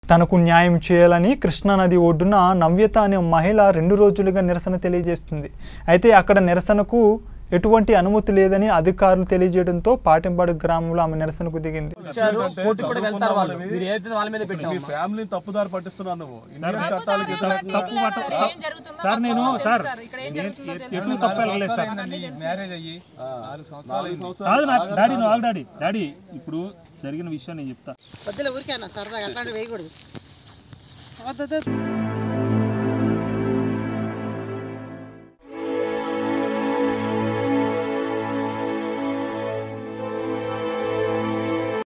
తనకు న్యాయం చేయాలని కృష్ణానది ఒడ్డున నవ్యత అనే మహిళ రెండు రోజులుగా నిరసన తెలియజేస్తుంది అయితే అక్కడ నిరసనకు ఎటువంటి అనుమతి లేదని అధికారులు తెలియజేయడంతో పాటంపాడు గ్రామంలో ఆమె నిరసనకు దిగింది వచ్చారు కోర్టు కూడా వెళ్తారు వాళ్ళు మీరు ఏదైతే వాళ్ళ మీద పెట్టాము ఫ్యామిలీని తప్పుదారి పట్టిస్తున్నావు నువ్వు ఇండియన్ చట్టాలకి వ్యతిరేకంగా తప్పు మాట సార్ నేను సార్ ఎట్లు తప్పు వెళ్ళలేదు సార్ మ్యారేజ్ అయ్యి నాలుగు సంవత్సరాలు కాదు నా డాడీ నువ్వు ఆగు డాడీ డాడీ ఇప్పుడు జరిగిన విషయం నేను చెప్తా వద్దులే ఊరికేనా సరదాగా అట్లాంటివి వేయకూడదు వద్దు, వద్దు